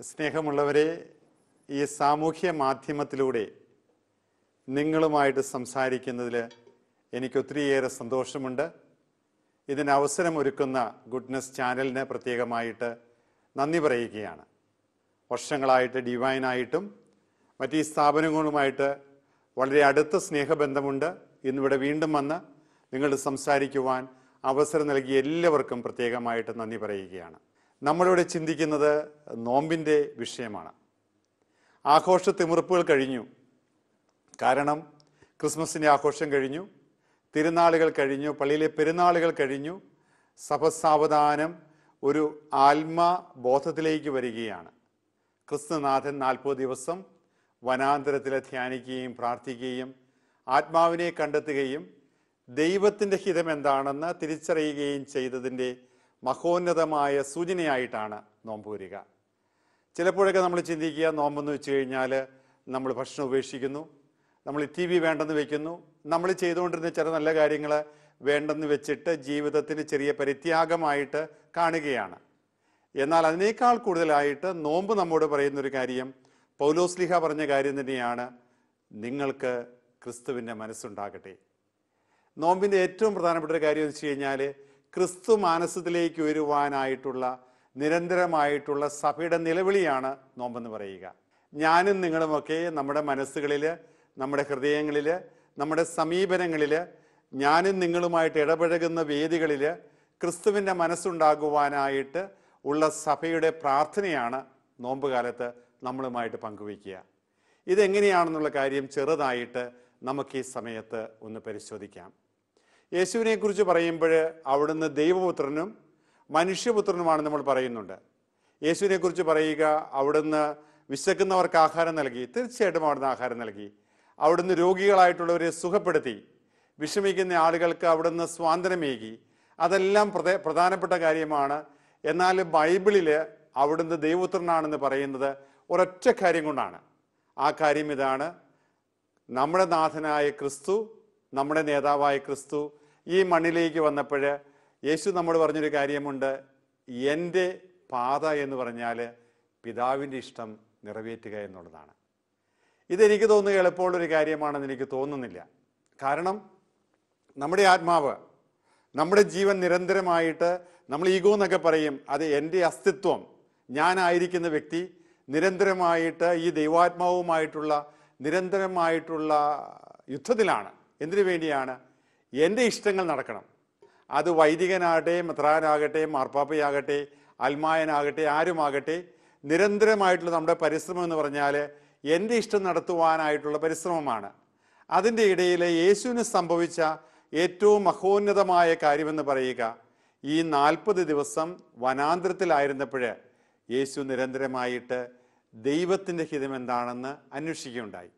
സ്നേഹമുള്ളവരെ ഈ സാമൂഹ്യ മാധ്യമത്തിലൂടെ നിങ്ങളുമായിട്ട് സംസാരിക്കുന്നതിൽ എനിക്ക് ഒത്തിരിയേറെ സന്തോഷമുണ്ട് ഇതിന് അവസരമൊരുക്കുന്ന ഗുഡ്നസ് ചാനലിന് പ്രത്യേകമായിട്ട് നന്ദി പറയുകയാണ് വർഷങ്ങളായിട്ട് ഡിവൈനായിട്ടും മറ്റ് ഈ സ്ഥാപനങ്ങളുമായിട്ട് വളരെ അടുത്ത സ്നേഹബന്ധമുണ്ട് ഇന്നിവിടെ വീണ്ടും വന്ന് നിങ്ങളോട് സംസാരിക്കുവാൻ അവസരം നൽകിയ എല്ലാവർക്കും പ്രത്യേകമായിട്ട് നന്ദി പറയുകയാണ് നമ്മളിവിടെ ചിന്തിക്കുന്നത് നോമ്പിൻ്റെ വിഷയമാണ് ആഘോഷ തിമിർപ്പുകൾ കഴിഞ്ഞു കാരണം ക്രിസ്മസിൻ്റെ ആഘോഷം കഴിഞ്ഞു തിരുനാളുകൾ കഴിഞ്ഞു പള്ളിയിലെ പെരുന്നാളുകൾ കഴിഞ്ഞു സഭ സാവധാനം ഒരു ആത്മ ബോധത്തിലേക്ക് വരികയാണ് ക്രിസ്തുനാഥൻ നാൽപ്പത് ദിവസം വനാന്തരത്തിൽ ധ്യാനിക്കുകയും പ്രാർത്ഥിക്കുകയും ആത്മാവിനെ കണ്ടെത്തുകയും ദൈവത്തിൻ്റെ ഹിതം എന്താണെന്ന് തിരിച്ചറിയുകയും ചെയ്തതിൻ്റെ മഹോന്നതമായ സൂചനയായിട്ടാണ് നോമ്പ് വരിക ചിലപ്പോഴൊക്കെ നമ്മൾ ചിന്തിക്കുക നോമ്പെന്ന് വെച്ച് കഴിഞ്ഞാൽ നമ്മൾ ഭക്ഷണം ഉപേക്ഷിക്കുന്നു നമ്മൾ ടി വി വേണ്ടെന്ന് വെക്കുന്നു നമ്മൾ ചെയ്തുകൊണ്ടിരുന്ന ചില നല്ല കാര്യങ്ങൾ വേണ്ടെന്ന് വെച്ചിട്ട് ജീവിതത്തിന് ചെറിയ പരിത്യാഗമായിട്ട് കാണുകയാണ് എന്നാൽ അതിനേക്കാൾ കൂടുതലായിട്ട് നോമ്പ് നമ്മോട് പറയുന്നൊരു കാര്യം പൗലോസ്ലിഹ പറഞ്ഞ കാര്യം തന്നെയാണ് നിങ്ങൾക്ക് ക്രിസ്തുവിൻ്റെ മനസ്സുണ്ടാകട്ടെ നോമ്പിൻ്റെ ഏറ്റവും പ്രധാനപ്പെട്ട ഒരു കാര്യം എന്ന് വെച്ച് കഴിഞ്ഞാൽ ക്രിസ്തു മാനസത്തിലേക്ക് വരുവാനായിട്ടുള്ള നിരന്തരമായിട്ടുള്ള സഭയുടെ നിലവിളിയാണ് നോമ്പെന്ന് പറയുക ഞാനും നിങ്ങളുമൊക്കെ നമ്മുടെ മനസ്സുകളിൽ നമ്മുടെ ഹൃദയങ്ങളിൽ നമ്മുടെ സമീപനങ്ങളിൽ ഞാനും നിങ്ങളുമായിട്ട് ഇടപഴകുന്ന വേദികളിൽ ക്രിസ്തുവിൻ്റെ മനസ്സുണ്ടാകുവാനായിട്ട് ഉള്ള സഭയുടെ പ്രാർത്ഥനയാണ് നോമ്പ് കാലത്ത് നമ്മളുമായിട്ട് പങ്കുവയ്ക്കുക ഇതെങ്ങനെയാണെന്നുള്ള കാര്യം ചെറുതായിട്ട് നമുക്ക് ഈ സമയത്ത് ഒന്ന് പരിശോധിക്കാം യേശുവിനെ കുറിച്ച് പറയുമ്പോൾ അവിടുന്ന് ദൈവപുത്രനും മനുഷ്യപുത്രനുമാണ് നമ്മൾ പറയുന്നുണ്ട് യേശുവിനെ കുറിച്ച് പറയുക അവിടുന്ന് വിശക്കുന്നവർക്ക് ആഹാരം നൽകി തീർച്ചയായിട്ടും അവിടുന്ന് ആഹാരം നൽകി അവിടുന്ന് രോഗികളായിട്ടുള്ളവരെ സുഖപ്പെടുത്തി വിഷമിക്കുന്ന ആളുകൾക്ക് അവിടുന്ന് സ്വാതന്ത്ര്യമേകി അതെല്ലാം പ്രധ- പ്രധാനപ്പെട്ട കാര്യമാണ് എന്നാൽ ബൈബിളിൽ അവിടുന്ന് ദൈവപുത്രനാണെന്ന് പറയുന്നത് ഒരൊറ്റ കാര്യം കൊണ്ടാണ് ആ കാര്യം ഇതാണ് നമ്മുടെ നാഥനായ ക്രിസ്തു നമ്മുടെ നേതാവായ ക്രിസ്തു ഈ മണ്ണിലേക്ക് വന്നപ്പോൾ യേശു നമ്മോട് പറഞ്ഞൊരു കാര്യമുണ്ട് എൻ്റെ പാത എന്ന് പറഞ്ഞാൽ പിതാവിൻ്റെ ഇഷ്ടം നിറവേറ്റുക എന്നുള്ളതാണ് ഇതെനിക്ക് തോന്നുക എളുപ്പമുള്ളൊരു കാര്യമാണെന്ന് എനിക്ക് തോന്നുന്നില്ല കാരണം നമ്മുടെ ആത്മാവ് നമ്മുടെ ജീവൻ നിരന്തരമായിട്ട് നമ്മൾ ഈഗോ എന്നൊക്കെ പറയും അത് എൻ്റെ അസ്തിത്വം ഞാനായിരിക്കുന്ന വ്യക്തി നിരന്തരമായിട്ട് ഈ ദൈവാത്മാവുമായിട്ടുള്ള നിരന്തരമായിട്ടുള്ള യുദ്ധത്തിലാണ് എന്തിനു വേണ്ടിയാണ് എൻ്റെ ഇഷ്ടങ്ങൾ നടക്കണം അത് വൈദികനാകട്ടെ മെത്രാനാകട്ടെ മാർപ്പാപ്പയാകട്ടെ അൽമായനാകട്ടെ ആരുമാകട്ടെ നിരന്തരമായിട്ടുള്ള നമ്മുടെ പരിശ്രമം എന്ന് പറഞ്ഞാൽ എൻ്റെ ഇഷ്ടം നടത്തുവാനായിട്ടുള്ള പരിശ്രമമാണ് അതിൻ്റെ ഇടയിൽ യേശുവിന് സംഭവിച്ച ഏറ്റവും മഹോന്നതമായ കാര്യമെന്ന് പറയുക ഈ നാൽപ്പത് ദിവസം വനാന്തരത്തിലായിരുന്നപ്പോൾ യേശു നിരന്തരമായിട്ട് ദൈവത്തിൻ്റെ ഹിതം എന്താണെന്ന് അന്വേഷിക്കുകയുണ്ടായി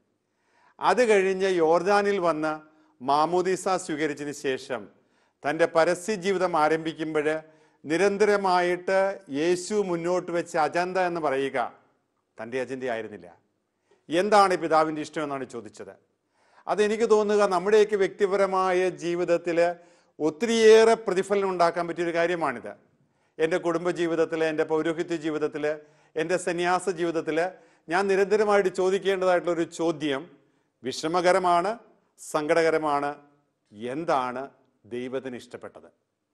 അത് കഴിഞ്ഞ് യോർദാനിൽ വന്ന് മാമോദീസ സ്വീകരിച്ചതിന് ശേഷം തൻ്റെ പരസ്യ ജീവിതം ആരംഭിക്കുമ്പോൾ നിരന്തരമായിട്ട് യേശു മുന്നോട്ട് വെച്ച അജണ്ട എന്ന് പറയുക തൻ്റെ അജണ്ട ആയിരുന്നില്ല എന്താണ് ഈ പിതാവിൻ്റെ ഇഷ്ടം എന്നാണ് ചോദിച്ചത് അതെനിക്ക് തോന്നുക നമ്മുടെയൊക്കെ വ്യക്തിപരമായ ജീവിതത്തിൽ ഒത്തിരിയേറെ പ്രതിഫലനം ഉണ്ടാക്കാൻ പറ്റിയൊരു കാര്യമാണിത് എൻ്റെ കുടുംബ ജീവിതത്തിൽ എൻ്റെ പൗരോഹിത്യ ജീവിതത്തിൽ എൻ്റെ സന്യാസ ജീവിതത്തിൽ ഞാൻ നിരന്തരമായിട്ട് ചോദിക്കേണ്ടതായിട്ടുള്ള ഒരു ചോദ്യം വിഷമകരമാണ് സങ്കടകരമാണ് എന്താണ് ദൈവത്തിന് ഇഷ്ടപ്പെട്ടത്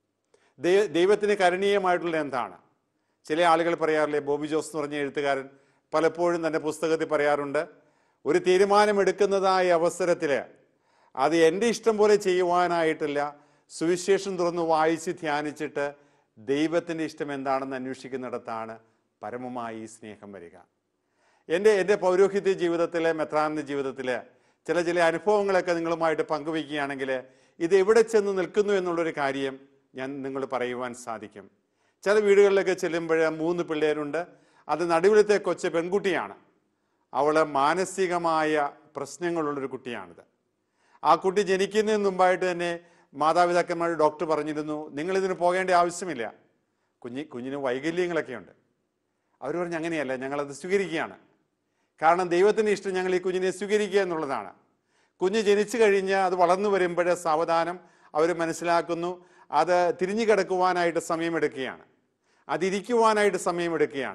ദൈ- ദൈവത്തിന് കരണീയമായിട്ടുള്ള എന്താണ് ചില ആളുകൾ പറയാറില്ലേ ബോബി ജോസ് എന്ന് പറഞ്ഞ എഴുത്തുകാരൻ പലപ്പോഴും തൻ്റെ പുസ്തകത്തിൽ പറയാറുണ്ട് ഒരു തീരുമാനമെടുക്കുന്നതായ അവസരത്തിൽ അത് എൻ്റെ ഇഷ്ടം പോലെ ചെയ്യുവാനായിട്ടില്ല സുവിശേഷം തുറന്ന് വായിച്ച് ധ്യാനിച്ചിട്ട് ദൈവത്തിൻ്റെ ഇഷ്ടം എന്താണെന്ന് അന്വേഷിക്കുന്നിടത്താണ് പരമമായി ഈ സ്നേഹം വരിക എൻ്റെ എൻ്റെ പൗരോഹിത്യ ജീവിതത്തിലെ മെത്രാന്യ ജീവിതത്തിലെ ചില ചില അനുഭവങ്ങളൊക്കെ നിങ്ങളുമായിട്ട് പങ്കുവയ്ക്കുകയാണെങ്കിൽ ഇത് എവിടെ ചെന്ന് നിൽക്കുന്നു എന്നുള്ളൊരു കാര്യം ഞാൻ നിങ്ങൾ പറയുവാൻ സാധിക്കും ചില വീടുകളിലൊക്കെ ചെല്ലുമ്പോൾ മൂന്ന് പിള്ളേരുണ്ട് അത് നടുവിലത്തെ കൊച്ചു പെൺകുട്ടിയാണ് അവൾ മാനസികമായ പ്രശ്നങ്ങളുള്ളൊരു കുട്ടിയാണിത് ആ കുട്ടി ജനിക്കുന്നതിന് മുമ്പായിട്ട് തന്നെ മാതാപിതാക്കന്മാർ ഡോക്ടർ പറഞ്ഞിരുന്നു നിങ്ങളിതിന് പോകേണ്ട ആവശ്യമില്ല കുഞ്ഞി കുഞ്ഞിന് വൈകല്യങ്ങളൊക്കെ ഉണ്ട് അവർ പറഞ്ഞു അങ്ങനെയല്ല ഞങ്ങളത് സ്വീകരിക്കുകയാണ് കാരണം ദൈവത്തിൻ്റെ ഇഷ്ടം ഞങ്ങൾ ഈ കുഞ്ഞിനെ സ്വീകരിക്കുക എന്നുള്ളതാണ് കുഞ്ഞ് ജനിച്ചു കഴിഞ്ഞ് അത് വളർന്നു വരുമ്പോൾ സാവധാനം അവർ മനസ്സിലാക്കുന്നു അത് തിരിഞ്ഞു കിടക്കുവാനായിട്ട് സമയമെടുക്കുകയാണ് അതിരിക്കുവാനായിട്ട് സമയമെടുക്കുകയാണ്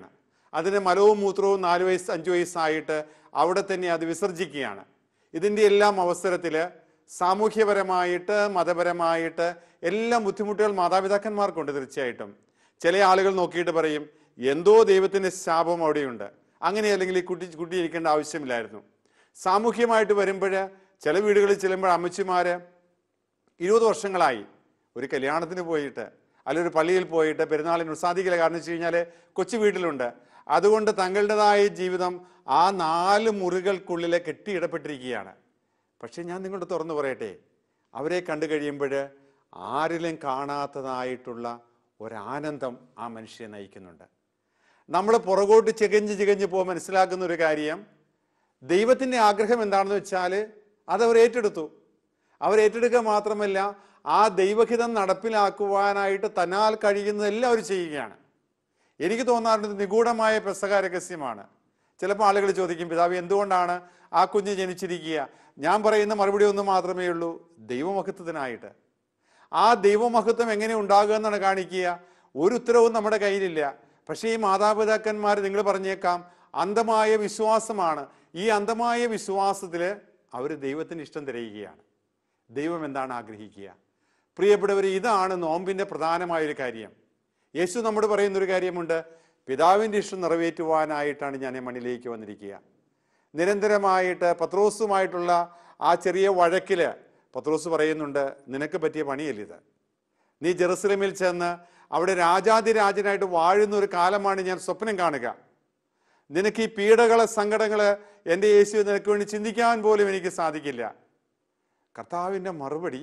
അതിന് മലവും മൂത്രവും നാല് വയസ്സ് അഞ്ച് വയസ്സായിട്ട് അവിടെ തന്നെ അത് വിസർജിക്കുകയാണ് ഇതിൻ്റെ എല്ലാം അവസരത്തിൽ സാമൂഹ്യപരമായിട്ട് മതപരമായിട്ട് എല്ലാം ബുദ്ധിമുട്ടുകൾ മാതാപിതാക്കന്മാർക്കുണ്ട് തീർച്ചയായിട്ടും ചില ആളുകൾ നോക്കിയിട്ട് പറയും എന്തോ ദൈവത്തിൻ്റെ ശാപം അവിടെയുണ്ട് അങ്ങനെ അല്ലെങ്കിൽ ഈ കുട്ടി കുട്ടി ഇരിക്കേണ്ട ആവശ്യമില്ലായിരുന്നു സാമൂഹ്യമായിട്ട് വരുമ്പോൾ ചില വീടുകളിൽ ചെല്ലുമ്പോൾ അമ്മച്ചിമാര് ഇരുപത് വർഷങ്ങളായി ഒരു കല്യാണത്തിന് പോയിട്ട് അല്ലെങ്കിൽ ഒരു പള്ളിയിൽ പോയിട്ട് പെരുന്നാളിന് ഉത്സാദിക്കില്ല കാരണം വെച്ച് കഴിഞ്ഞാൽ കൊച്ചു വീട്ടിലുണ്ട് അതുകൊണ്ട് തങ്ങളുടേതായ ജീവിതം ആ നാല് മുറികൾക്കുള്ളിൽ കെട്ടിയിടപ്പെട്ടിരിക്കുകയാണ് പക്ഷേ ഞാൻ നിങ്ങളോട് തുറന്നു പറയട്ടെ അവരെ കണ്ടു കഴിയുമ്പോൾ ആരിലും കാണാത്തതായിട്ടുള്ള ഒരാനന്ദം ആ മനുഷ്യനെ നയിക്കുന്നുണ്ട് നമ്മൾ പുറകോട്ട് ചികഞ്ഞ് ചികഞ്ഞ് പോകുമ്പോൾ മനസ്സിലാക്കുന്ന ഒരു കാര്യം ദൈവത്തിൻ്റെ ആഗ്രഹം എന്താണെന്ന് വെച്ചാൽ അത് അവർ ഏറ്റെടുത്തു അവർ ഏറ്റെടുക്കുക മാത്രമല്ല ആ ദൈവഹിതം നടപ്പിലാക്കുവാനായിട്ട് തന്നാൽ കഴിയുന്നതെല്ലാം അവർ ചെയ്യുകയാണ് എനിക്ക് തോന്നാറുണ്ട് ഇത് നിഗൂഢമായ പെസക രഹസ്യമാണ് ചിലപ്പോൾ ആളുകൾ ചോദിക്കും പിതാവ് എന്തുകൊണ്ടാണ് ആ കുഞ്ഞ് ജനിച്ചിരിക്കുക ഞാൻ പറയുന്ന മറുപടി ഒന്ന് മാത്രമേ ഉള്ളൂ ദൈവമഹത്വത്തിനായിട്ട് ആ ദൈവമഹത്വം എങ്ങനെ ഉണ്ടാകുക എന്നാണ് കാണിക്കുക ഒരു ഉത്തരവും നമ്മുടെ കയ്യിലില്ല പക്ഷേ ഈ മാതാപിതാക്കന്മാർ നിങ്ങൾ പറഞ്ഞേക്കാം അന്ധമായ വിശ്വാസമാണ് ഈ അന്ധമായ വിശ്വാസത്തിൽ അവർ ദൈവത്തിന് ഇഷ്ടം തിരയുകയാണ് ദൈവം എന്താണ് ആഗ്രഹിക്കുക പ്രിയപ്പെട്ടവർ ഇതാണ് നോമ്പിൻ്റെ പ്രധാനമായൊരു കാര്യം യേശു നമ്മോട് പറയുന്ന ഒരു കാര്യമുണ്ട് പിതാവിൻ്റെ ഇഷ്ടം നിറവേറ്റുവാനായിട്ടാണ് ഞാൻ ഈ മണ്ണിലേക്ക് വന്നിരിക്കുക നിരന്തരമായിട്ട് പത്രോസുമായിട്ടുള്ള ആ ചെറിയ വഴക്കിൽ പത്രോസ് പറയുന്നുണ്ട് നിനക്ക് പറ്റിയ പണിയല്ലിത് നീ ജെറുസലേമിൽ ചെന്ന് അവിടെ രാജാതിരാജനായിട്ട് വാഴുന്ന ഒരു കാലമാണ് ഞാൻ സ്വപ്നം കാണുക നിനക്ക് ഈ പീഡകളെ സങ്കടങ്ങള് എൻ്റെ യേശു നിനക്ക് വേണ്ടി ചിന്തിക്കാൻ പോലും എനിക്ക് സാധിക്കില്ല കർത്താവിൻ്റെ മറുപടി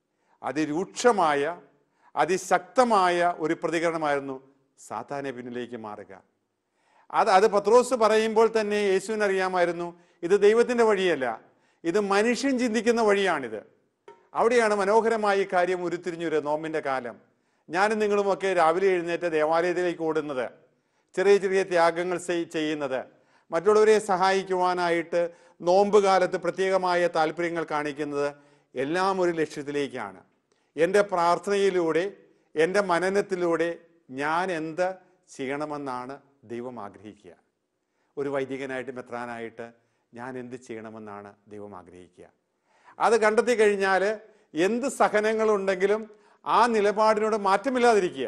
അതിരൂക്ഷമായ അതിശക്തമായ ഒരു പ്രതികരണമായിരുന്നു സാത്താനെ പിന്നിലേക്ക് മാറുക അത് അത് പത്രോസ് പറയുമ്പോൾ തന്നെ യേശുവിന് അറിയാമായിരുന്നു ഇത് ദൈവത്തിൻ്റെ വഴിയല്ല ഇത് മനുഷ്യൻ ചിന്തിക്കുന്ന വഴിയാണിത് അവിടെയാണ് മനോഹരമായ ഈ കാര്യം ഉരുത്തിരിഞ്ഞൊരു നോമ്പിൻ്റെ കാലം ഞാനും നിങ്ങളുമൊക്കെ രാവിലെ എഴുന്നേറ്റ് ദേവാലയത്തിലേക്ക് ഓടുന്നത് ചെറിയ ചെറിയ ത്യാഗങ്ങൾ ചെയ്- ചെയ്യുന്നത് മറ്റുള്ളവരെ സഹായിക്കുവാനായിട്ട് നോമ്പ് കാലത്ത് പ്രത്യേകമായ താല്പര്യങ്ങൾ കാണിക്കുന്നത് എല്ലാം ഒരു ലക്ഷ്യത്തിലേക്കാണ് എൻ്റെ പ്രാർത്ഥനയിലൂടെ എൻ്റെ മനനത്തിലൂടെ ഞാൻ എന്ത് ചെയ്യണമെന്നാണ് ദൈവം ആഗ്രഹിക്കുക ഒരു വൈദികനായിട്ട് മെത്രാനായിട്ട് ഞാൻ എന്ത് ചെയ്യണമെന്നാണ് ദൈവം ആഗ്രഹിക്കുക അത് കണ്ടെത്തി കഴിഞ്ഞാൽ എന്ത് സഹനങ്ങളുണ്ടെങ്കിലും ആ നിലപാടിനോട് മാറ്റമില്ലാതിരിക്കുക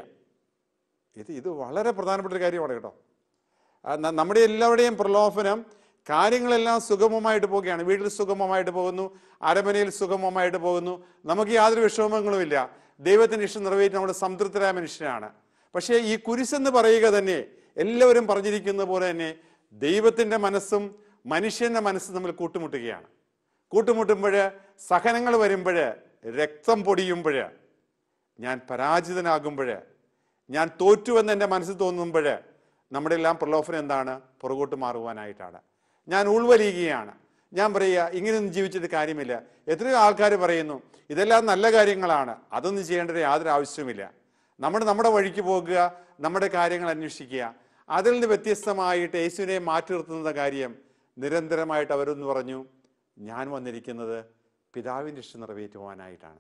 ഇത് ഇത് വളരെ പ്രധാനപ്പെട്ട ഒരു കാര്യമാണ് കേട്ടോ ആ, ന- നമ്മുടെ എല്ലാവരുടെയും പ്രലോഭനം കാര്യങ്ങളെല്ലാം സുഗമമായിട്ട് പോവുകയാണ് വീട്ടിൽ സുഗമമായിട്ട് പോകുന്നു അരമനയിൽ സുഗമമായിട്ട് പോകുന്നു നമുക്ക് യാതൊരു വിഷമങ്ങളുമില്ല ദൈവത്തിൻ്റെ ഇഷ്ടം നിറവേറ്റി നമ്മൾ സംതൃപ്തരായ മനുഷ്യനാണ് പക്ഷേ ഈ കുരിശെന്ന് പറയുക തന്നെ എല്ലാവരും പറഞ്ഞിരിക്കുന്ന പോലെ തന്നെ ദൈവത്തിൻ്റെ മനസ്സും മനുഷ്യൻ്റെ മനസ്സും തമ്മിൽ കൂട്ടുമുട്ടുകയാണ് കൂട്ടുമുട്ടുമ്പോൾ സഹനങ്ങൾ വരുമ്പോൾ രക്തം പൊടിയുമ്പോൾ ഞാൻ പരാജിതനാകുമ്പോൾ ഞാൻ തോറ്റുവെന്ന് എൻ്റെ മനസ്സിൽ തോന്നുമ്പോൾ നമ്മുടെ എല്ലാം പ്രലോഭനം എന്താണ് പുറകോട്ട് മാറുവാനായിട്ടാണ് ഞാൻ ഉൾവലിയുകയാണ് ഞാൻ പറയുക ഇങ്ങനെയൊന്നും ജീവിച്ചിട്ട് കാര്യമില്ല എത്രയോ ആൾക്കാർ പറയുന്നു ഇതെല്ലാം നല്ല കാര്യങ്ങളാണ് അതൊന്നും ചെയ്യേണ്ട യാതൊരു ആവശ്യവുമില്ല നമ്മൾ നമ്മുടെ വഴിക്ക് പോകുക നമ്മുടെ കാര്യങ്ങൾ അന്വേഷിക്കുക അതിൽ നിന്ന് വ്യത്യസ്തമായിട്ട് യേശുവിനെ മാറ്റി നിർത്തുന്ന കാര്യം നിരന്തരമായിട്ട് അവരൊന്ന് പറഞ്ഞു ഞാൻ വന്നിരിക്കുന്നത് പിതാവിൻ്റെ ഇഷ്ടം നിറവേറ്റുവാനായിട്ടാണ്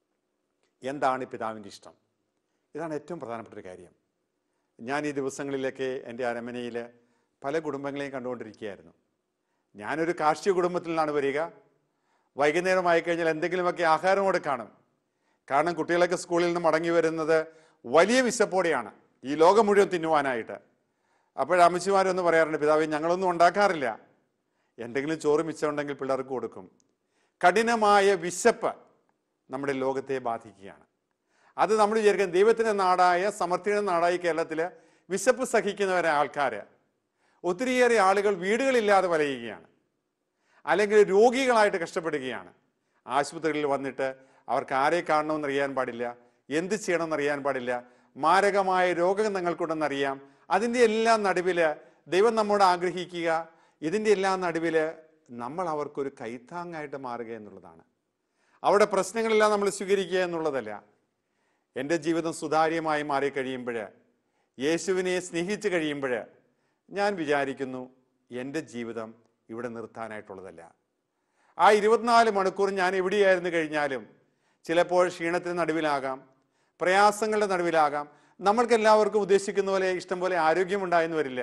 എന്താണ് പിതാവിൻ്റെ ഇഷ്ടം ഇതാണ് ഏറ്റവും പ്രധാനപ്പെട്ട ഒരു കാര്യം ഞാൻ ഈ ദിവസങ്ങളിലൊക്കെ എൻ്റെ അരമനയിൽ പല കുടുംബങ്ങളെയും കണ്ടുകൊണ്ടിരിക്കുകയായിരുന്നു ഞാനൊരു കാർഷിക കുടുംബത്തിൽ നിന്നാണ് വരിക വൈകുന്നേരമായി കഴിഞ്ഞാൽ എന്തെങ്കിലുമൊക്കെ ആഹാരം കൂടെ കാണും കാരണം കുട്ടികളൊക്കെ സ്കൂളിൽ നിന്ന് മടങ്ങി വരുന്നത് വലിയ വിശപ്പോടെയാണ് ഈ ലോകം മുഴുവൻ തിന്നുവാനായിട്ട് അപ്പോഴമ്മച്ചിമാരൊന്ന് പറയാറുണ്ട് പിതാവേ ഞങ്ങളൊന്നും ഉണ്ടാക്കാറില്ല എന്തെങ്കിലും ചോറ് മിച്ചമുണ്ടെങ്കിൽ പിള്ളേർക്ക് കൊടുക്കും കഠിനമായ വിശപ്പ് നമ്മുടെ ലോകത്തെ ബാധിക്കുകയാണ് അത് നമ്മൾ വിചാരിക്കുന്നത് ദൈവത്തിൻ്റെ നാടായ സമർത്ഥിയുടെ നാടായ കേരളത്തിൽ വിശപ്പ് സഹിക്കുന്നവരെ ആൾക്കാർ ഒത്തിരിയേറെ ആളുകൾ വീടുകളില്ലാതെ വലയുകയാണ് അല്ലെങ്കിൽ രോഗികളായിട്ട് കഷ്ടപ്പെടുകയാണ് ആശുപത്രികളിൽ വന്നിട്ട് അവർക്ക് ആരെ കാണണമെന്ന് അറിയാൻ പാടില്ല എന്ത് ചെയ്യണമെന്ന് അറിയാൻ പാടില്ല മാരകമായ രോഗം നിങ്ങൾക്കുണ്ടെന്നറിയാം അതിൻ്റെ എല്ലാം നടുവിൽ ദൈവം നമ്മോട് ആഗ്രഹിക്കുക ഇതിൻ്റെ എല്ലാം നടുവിൽ നമ്മൾ അവർക്കൊരു കൈത്താങ്ങായിട്ട് മാറുക എന്നുള്ളതാണ് അവിടെ പ്രശ്നങ്ങളെല്ലാം നമ്മൾ സ്വീകരിക്കുക എന്നുള്ളതല്ല എൻ്റെ ജീവിതം സുതാര്യമായി മാറിക്കഴിയുമ്പോൾ യേശുവിനെ സ്നേഹിച്ച് കഴിയുമ്പോൾ ഞാൻ വിചാരിക്കുന്നു എൻ്റെ ജീവിതം ഇവിടെ നിർത്താനായിട്ടുള്ളതല്ല ആ ഇരുപത്തിനാല് മണിക്കൂർ ഞാൻ എവിടെയായിരുന്നു കഴിഞ്ഞാലും ചിലപ്പോൾ ക്ഷീണത്തിന് നടുവിലാകാം പ്രയാസങ്ങളുടെ നടുവിലാകാം നമ്മൾക്ക് എല്ലാവർക്കും ഉദ്ദേശിക്കുന്ന പോലെ ഇഷ്ടം പോലെ ആരോഗ്യമുണ്ടായെന്ന് വരില്ല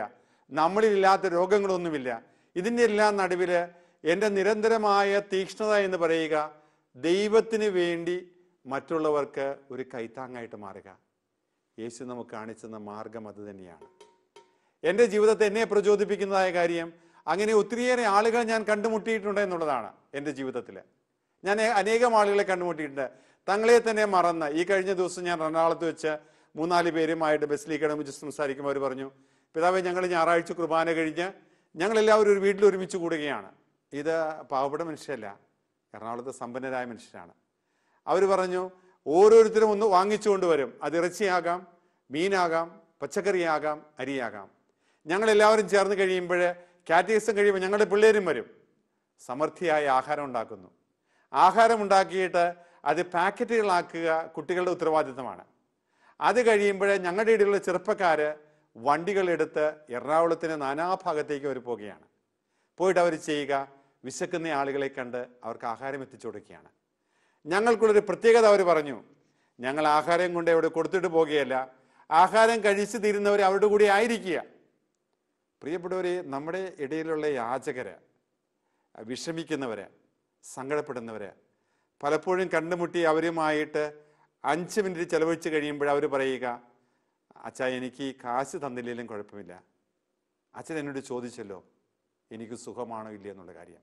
നമ്മളിലില്ലാത്ത രോഗങ്ങളൊന്നുമില്ല ഇതിൻ്റെ എല്ലാം നടുവിൽ എൻ്റെ നിരന്തരമായ തീക്ഷ്ണത എന്ന് പറയുക ദൈവത്തിന് വേണ്ടി മറ്റുള്ളവർക്ക് ഒരു കൈത്താങ്ങായിട്ട് മാറുക യേശു നമുക്ക് കാണിച്ചെന്ന മാർഗം അത് തന്നെയാണ് എൻ്റെ ജീവിതത്തെ എന്നെ പ്രചോദിപ്പിക്കുന്നതായ കാര്യം അങ്ങനെ ഒത്തിരിയേറെ ആളുകൾ ഞാൻ കണ്ടുമുട്ടിയിട്ടുണ്ട് എന്നുള്ളതാണ് എൻ്റെ ജീവിതത്തിൽ ഞാൻ അനേകം ആളുകളെ കണ്ടുമുട്ടിയിട്ടുണ്ട് തങ്ങളെ തന്നെ മറന്ന് ഈ കഴിഞ്ഞ ദിവസം ഞാൻ എറണാകുളത്ത് വെച്ച് മൂന്നാല് പേരുമായിട്ട് ബസ്സിലേക്ക് ഇടമിച്ച് സംസാരിക്കുമ്പോൾ അവർ പറഞ്ഞു പിതാവെ ഞങ്ങൾ ഞായറാഴ്ച കുർബാന കഴിഞ്ഞ് ഞങ്ങളെല്ലാവരും ഒരു വീട്ടിൽ ഒരുമിച്ച് കൂടുകയാണ് ഇത് പാവപ്പെട്ട മനുഷ്യരല്ല എറണാകുളത്തെ സമ്പന്നരായ മനുഷ്യരാണ് അവർ പറഞ്ഞു ഓരോരുത്തരും ഒന്ന് വാങ്ങിച്ചുകൊണ്ട് വരും അത് ഇറച്ചിയാകാം മീനാകാം പച്ചക്കറിയാകാം അരിയാകാം ഞങ്ങളെല്ലാവരും ചേർന്ന് കഴിയുമ്പോൾ കാറ്റഗറിസം കഴിയുമ്പോൾ ഞങ്ങളുടെ പിള്ളേരും വരും സമൃദ്ധിയായ ആഹാരം ഉണ്ടാക്കുന്നു ആഹാരം ഉണ്ടാക്കിയിട്ട് അത് പാക്കറ്റുകളാക്കുക കുട്ടികളുടെ ഉത്തരവാദിത്തമാണ് അത് കഴിയുമ്പോൾ ഞങ്ങളുടെ ഇടയിലുള്ള ചെറുപ്പക്കാർ വണ്ടികളെടുത്ത് എറണാകുളത്തിന് നാനാഭാഗത്തേക്ക് അവർ പോവുകയാണ് പോയിട്ട് അവർ ചെയ്യുക വിശക്കുന്ന ആളുകളെ കണ്ട് അവർക്ക് ആഹാരം എത്തിച്ചു കൊടുക്കുകയാണ് ഞങ്ങൾക്കുള്ളൊരു പ്രത്യേകത അവർ പറഞ്ഞു ഞങ്ങൾ ആഹാരം കൊണ്ട് അവിടെ കൊടുത്തിട്ട് പോകുകയല്ല ആഹാരം കഴിച്ചു തീരുന്നവർ അവരുടെ കൂടെ ആയിരിക്കുക പ്രിയപ്പെട്ടവരെ നമ്മുടെ ഇടയിലുള്ള യാചകര് വിഷമിക്കുന്നവര് സങ്കടപ്പെടുന്നവര് പലപ്പോഴും കണ്ടുമുട്ടി അവരുമായിട്ട് അഞ്ച് മിനിറ്റ് ചെലവഴിച്ച് കഴിയുമ്പോൾ അവർ പറയുക അച്ഛാ എനിക്ക് ഈ കാശ് തന്നില്ലെങ്കിലും കുഴപ്പമില്ല അച്ഛൻ എന്നോട് ചോദിച്ചല്ലോ എനിക്ക് സുഖമാണോ ഇല്ല എന്നുള്ള കാര്യം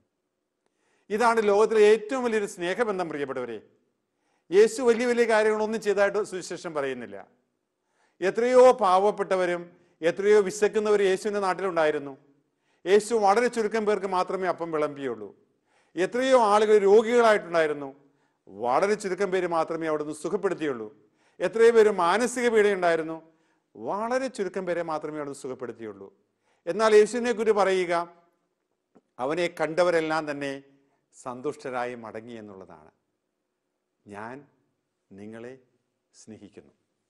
ഇതാണ് ലോകത്തിലെ ഏറ്റവും വലിയൊരു സ്നേഹബന്ധം പ്രിയപ്പെട്ടവരെ യേശു വലിയ വലിയ കാര്യങ്ങളൊന്നും ചെയ്തതായിട്ട് സുവിശേഷം പറയുന്നില്ല എത്രയോ പാവപ്പെട്ടവരും എത്രയോ വിശക്കുന്നവർ യേശുവിൻ്റെ നാട്ടിലുണ്ടായിരുന്നു യേശു വളരെ ചുരുക്കം പേർക്ക് മാത്രമേ അപ്പം വിളമ്പിയുള്ളൂ എത്രയോ ആളുകൾ രോഗികളായിട്ടുണ്ടായിരുന്നു വളരെ ചുരുക്കം പേര് മാത്രമേ അവിടുന്ന് സുഖപ്പെടുത്തിയുള്ളൂ എത്രയോ പേര് മാനസിക പീഡയുണ്ടായിരുന്നു വളരെ ചുരുക്കം പേരെ മാത്രമേ അവിടുന്ന് സുഖപ്പെടുത്തിയുള്ളൂ എന്നാൽ യേശുവിനെ കുറിച്ച് പറയുക അവനെ കണ്ടവരെല്ലാം തന്നെ സന്തുഷ്ടരായി മടങ്ങി എന്നുള്ളതാണ് ഞാൻ നിങ്ങളെ സ്നേഹിക്കുന്നു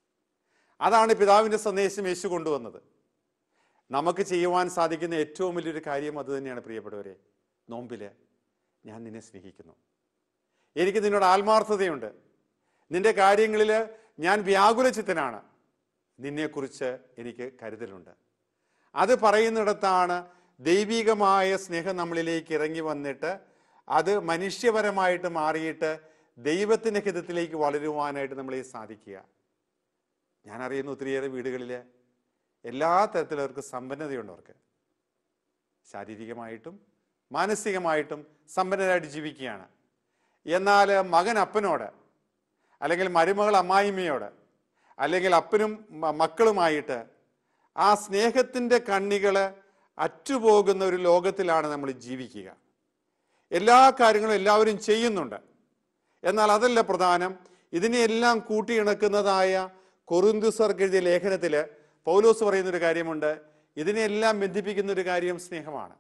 അതാണ് പിതാവിൻ്റെ സന്ദേശം യേശു കൊണ്ടുവന്നത് നമുക്ക് ചെയ്യുവാൻ സാധിക്കുന്ന ഏറ്റവും വലിയൊരു കാര്യം അത് തന്നെയാണ് പ്രിയപ്പെട്ടവരെ നോമ്പില് ഞാൻ നിന്നെ സ്നേഹിക്കുന്നു എനിക്ക് നിന്നോട് ആത്മാർത്ഥതയുണ്ട് നിന്റെ കാര്യങ്ങളിൽ ഞാൻ വ്യാകുലചിത്തനാണ് നിന്നെക്കുറിച്ച് എനിക്ക് കരുതലുണ്ട് അത് പറയുന്നിടത്താണ് ദൈവികമായ സ്നേഹം നമ്മളിലേക്ക് ഇറങ്ങി വന്നിട്ട് അത് മനുഷ്യപരമായിട്ട് മാറിയിട്ട് ദൈവത്തിൻ്റെ ഹിതത്തിലേക്ക് വളരുവാനായിട്ട് നമ്മളെ സാധിക്കുക ഞാൻ അറിയുന്ന ഒത്തിരിയേറെ വീടുകളിൽ എല്ലാ തരത്തിലും അവർക്ക് സമ്പന്നതയുണ്ട് അവർക്ക് ശാരീരികമായിട്ടും മാനസികമായിട്ടും സമ്പന്നരായിട്ട് ജീവിക്കുകയാണ് എന്നാൽ മകൻ അപ്പനോട് അല്ലെങ്കിൽ മരുമകൾ അമ്മായിമ്മയോട് അല്ലെങ്കിൽ അപ്പനും മ- മക്കളുമായിട്ട് ആ സ്നേഹത്തിൻ്റെ കണ്ണികൾ അറ്റുപോകുന്ന ഒരു ലോകത്തിലാണ് നമ്മൾ ജീവിക്കുക എല്ലാ കാര്യങ്ങളും എല്ലാവരും ചെയ്യുന്നുണ്ട് എന്നാൽ അതല്ല പ്രധാനം ഇതിനെയെല്ലാം കൂട്ടിയിണക്കുന്നതായ കൊറിന്തുസർക്ക് എഴുതിയ ലേഖനത്തിൽ പൗലോസ് പറയുന്നൊരു കാര്യമുണ്ട് ഇതിനെല്ലാം ബന്ധിപ്പിക്കുന്ന ഒരു കാര്യം സ്നേഹമാണ്